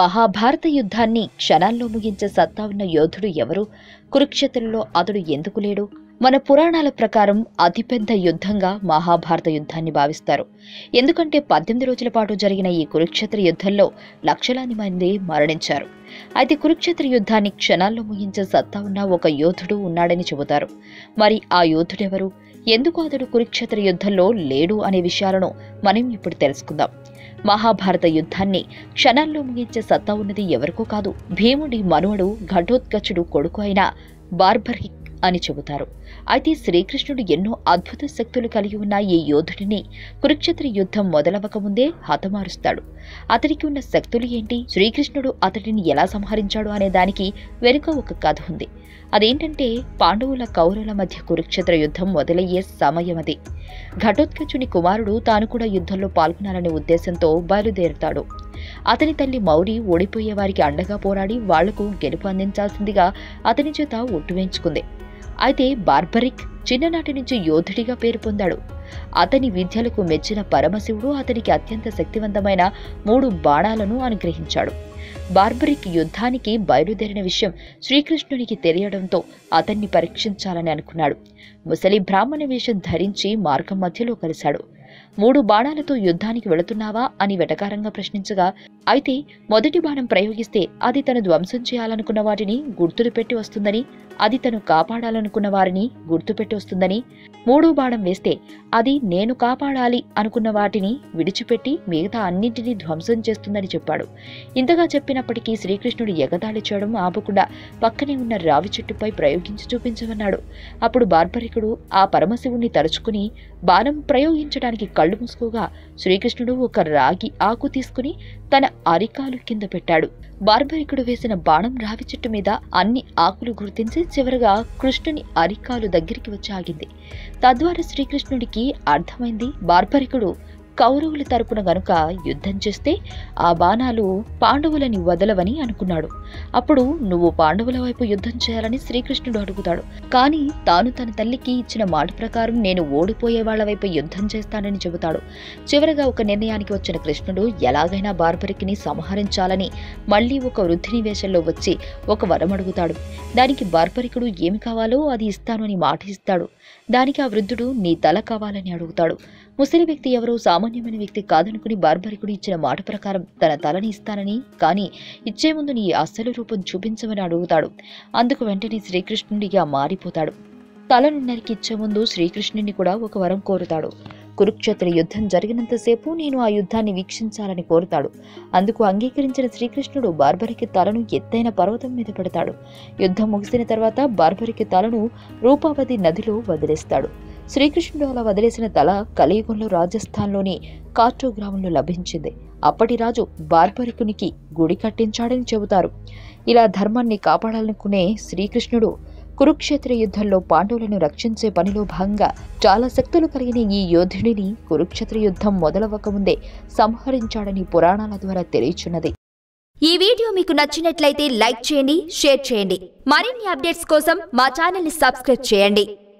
మహాభారత యుద్ధాన్ని క్షణాల్లో ముగించే సత్తా ఉన్న యోధుడు ఎవరు కురుక్షేత్రంలో అతడు ఎందుకు లేడు మన పురాణాల ప్రకారం అతిపెద్ద యుద్ధంగా మహాభారత యుద్ధాన్ని భావిస్తారు ఎందుకంటే పద్దెనిమిది రోజుల పాటు జరిగిన ఈ కురుక్షేత్ర యుద్ధంలో లక్షలాది మంది మరణించారు అయితే కురుక్షేత్ర యుద్ధాన్ని క్షణాల్లో ముగించే సత్తా ఉన్న ఒక యోధుడు ఉన్నాడని చెబుతారు మరి ఆ యోధుడెవరు ఎందుకు అతడు కురుక్షేత్ర యుద్ధంలో లేడు అనే విషయాలను మనం ఇప్పుడు తెలుసుకుందాం మహాభారత యుద్ధాన్ని క్షణాల్లో ముగించే సత్తా ఉన్నది ఎవరికో కాదు భీముడి మనువడు ఘటోత్కచుడు కొడుకు అయిన బార్బరిక్ అని చెబుతారు అయితే శ్రీకృష్ణుడు ఎన్నో అద్భుత శక్తులు కలిగి ఉన్న ఈ యోధుడిని కురుక్షేత్ర యుద్ధం మొదలవకముందే హతమారుస్తాడు అతడికి ఉన్న శక్తులు ఏంటి శ్రీకృష్ణుడు అతడిని ఎలా సంహరించాడు అనే దానికి వెనుక ఒక కథ ఉంది అదేంటంటే పాండవుల కౌరవుల మధ్య కురుక్షేత్ర యుద్ధం మొదలయ్యే సమయం అది ఘటోత్కచుని కుమారుడు తాను కూడా యుద్ధంలో పాల్గొనాలనే ఉద్దేశంతో బయలుదేరుతాడు అతని తల్లి మౌరి ఓడిపోయే వారికి అండగా పోరాడి వాళ్లకు గెలుపు అందించాల్సిందిగా అతని చేత ఒట్టు వేయించుకుంది అయితే బార్బరిక్ చిన్ననాటి నుంచి యోధుడిగా పేరు పొందాడు అతని విద్యలకు మెచ్చిన పరమశివుడు అతనికి అత్యంత శక్తివంతమైన మూడు బాణాలను అనుగ్రహించాడు బార్బరిక్ యుద్ధానికి బయలుదేరిన విషయం శ్రీకృష్ణునికి తెలియడంతో అతన్ని పరీక్షించాలని అనుకున్నాడు ముసలి బ్రాహ్మణ వేషం ధరించి మార్గం మధ్యలో కలిశాడు మూడు బాణాలతో యుద్ధానికి వెళుతున్నావా అని వెటకారంగా ప్రశ్నించగా అయితే మొదటి బాణం ప్రయోగిస్తే అది తను ధ్వంసం చేయాలనుకున్న వాటిని గుర్తులు పెట్టి వస్తుందని అది తను కాపాడాలనుకున్న వారిని గుర్తుపెట్టి వస్తుందని మూడో బాణం వేస్తే అది నేను కాపాడాలి అనుకున్న వాటిని విడిచిపెట్టి మిగతా అన్నింటినీ ధ్వంసం చేస్తుందని చెప్పాడు ఇంతగా చెప్పినప్పటికీ శ్రీకృష్ణుడు ఎగతాళి చేయడం ఆపకుండా పక్కనే ఉన్న రావి చెట్టుపై ప్రయోగించి చూపించమన్నాడు అప్పుడు బార్బరికుడు ఆ పరమశివుణ్ణి తలుచుకుని బాణం ప్రయోగించడానికి కళ్ళు మూసుకోగా శ్రీకృష్ణుడు ఒక రాగి ఆకు తీసుకుని తన అరికాలు కింద పెట్టాడు బార్బరికుడు వేసిన బాణం రావి చెట్టు మీద అన్ని ఆకులు గుర్తించి చివరగా కృష్ణుని అరికాలు దగ్గరికి వచ్చి ఆగింది తద్వారా శ్రీకృష్ణుడికి అర్థమైంది బార్బరికుడు కౌరవుల తరపున గనుక యుద్ధం చేస్తే ఆ బాణాలు పాండవులని వదలవని అనుకున్నాడు అప్పుడు నువ్వు పాండవుల వైపు యుద్ధం చేయాలని శ్రీకృష్ణుడు అడుగుతాడు కానీ తాను తన తల్లికి ఇచ్చిన మాట ప్రకారం నేను ఓడిపోయే వాళ్ళ వైపు యుద్ధం చేస్తానని చెబుతాడు చివరగా ఒక నిర్ణయానికి వచ్చిన కృష్ణుడు ఎలాగైనా బార్బరికిని సంహరించాలని మళ్ళీ ఒక వృద్ధిని వేషంలో వచ్చి ఒక వరం అడుగుతాడు దానికి బార్బరికుడు ఏమి కావాలో అది ఇస్తాను అని మాట ఇస్తాడు దానికి ఆ వృద్ధుడు నీ తల కావాలని అడుగుతాడు ముసలి వ్యక్తి ఎవరో సామాన్యమైన వ్యక్తి కాదనుకుని బార్బరికుడు ఇచ్చిన మాట ప్రకారం తన తలని ఇస్తానని కానీ ఇచ్చే ముందు నీ అసలు రూపం చూపించమని అడుగుతాడు అందుకు వెంటనే శ్రీకృష్ణుడిగా మారిపోతాడు తలను నరికి ఇచ్చే ముందు శ్రీకృష్ణుని కూడా ఒక వరం కోరుతాడు కురుక్షేత్ర యుద్ధం జరిగినంతసేపు నేను ఆ యుద్ధాన్ని వీక్షించాలని కోరుతాడు అందుకు అంగీకరించిన శ్రీకృష్ణుడు బార్బరికి తలను ఎత్తైన పర్వతం మీద పెడతాడు యుద్ధం ముగిసిన తర్వాత బార్బరికి తలను రూపావతి నదిలో వదిలేస్తాడు శ్రీకృష్ణుడు అలా వదిలేసిన తల కలియుగంలో రాజస్థాన్లోని కార్టో గ్రామంలో లభించింది అప్పటి రాజు బార్బరికునికి గుడి కట్టించాడని చెబుతారు ఇలా ధర్మాన్ని కాపాడాలనుకునే శ్రీకృష్ణుడు కురుక్షేత్ర యుద్ధంలో పాండవులను రక్షించే పనిలో భాగంగా చాలా శక్తులు కలిగిన ఈ యోధుడిని కురుక్షేత్ర యుద్ధం మొదలవ్వకముందే సంహరించాడని పురాణాల ద్వారా తెలియచున్నది ఈ వీడియో మీకు నచ్చినట్లయితే లైక్ చేయండి షేర్ చేయండి మరిన్ని అప్డేట్స్ కోసం మా ఛానల్ని సబ్స్క్రైబ్ చేయండి